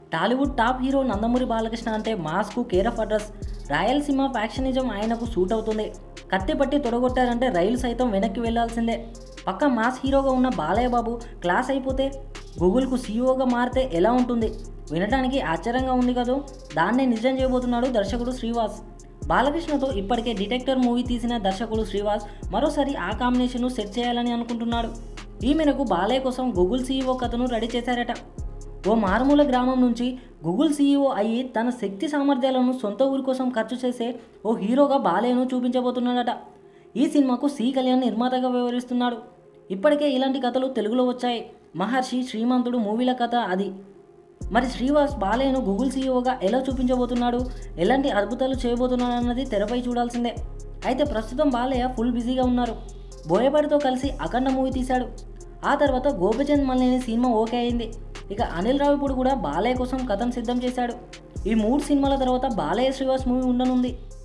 Tollywood top hero Nandamuri Balakrishna అంటే మాస్కు care of address Rayalaseema factionism ఆయనకు సూట్ అవుతుంది కత్తి పట్టి తొడగొట్టారంటే రైలు సైతం వెనక్కి వెళ్లాల్సిందే పక్క మాస్ హీరోగా ఉన్న బాలయ్య బాబు క్లాస్ అయిపోతే గూగుల్కు సీఈఓగా మారితే ఎలా ఉంటుంది వినడానికి ఆశ్చర్యంగా ఉంది కదూ దాన్నే నిజం చేయబోతున్నాడు దర్శకుడు శ్రీవాస్ బాలకృష్ణతో ఇప్పటికే డిటెక్టర్ మూవీ తీసిన దర్శకుడు శ్రీవాస్ మరోసారి ఆ కాంబినేషన్ను సెట్ చేయాలని అనుకుంటున్నాడు ఈ మేరకు బాలయ్య కోసం గూగుల్ సీఈఓ కథను రెడీ చేశారట ఓ మారుమూల గ్రామం నుంచి గూగుల్ సీఈఓ అయ్యి తన శక్తి సామర్థ్యాలను సొంత ఊరి కోసం ఖర్చు చేసే ఓ హీరోగా బాలయ్యను చూపించబోతున్నాడట ఈ సినిమాకు సి కళ్యాణ్ నిర్మాతగా వ్యవహరిస్తున్నాడు ఇప్పటికే ఇలాంటి కథలు తెలుగులో వచ్చాయి మహర్షి శ్రీమంతుడు మూవీల కథ అది మరి శ్రీవాస్ బాలయ్యను గూగుల్ సీఈఓగా ఎలా చూపించబోతున్నాడు ఎలాంటి అద్భుతాలు చేయబోతున్నాడు అన్నది తెరపై చూడాల్సిందే అయితే ప్రస్తుతం బాలయ్య ఫుల్ బిజీగా ఉన్నారు బోయపాటితో కలిసి అఖండ మూవీ తీశాడు ఆ తర్వాత గోపిచంద్ మల్లేని సినిమా ఓకే అయింది ఇక అనిల్ రావిపూడి కూడా బాలయ్య కోసం కథను సిద్ధం చేశాడు ఈ మూడు సినిమాల తర్వాత బాలయ్య శ్రీవాస్ మూవీ ఉండనుంది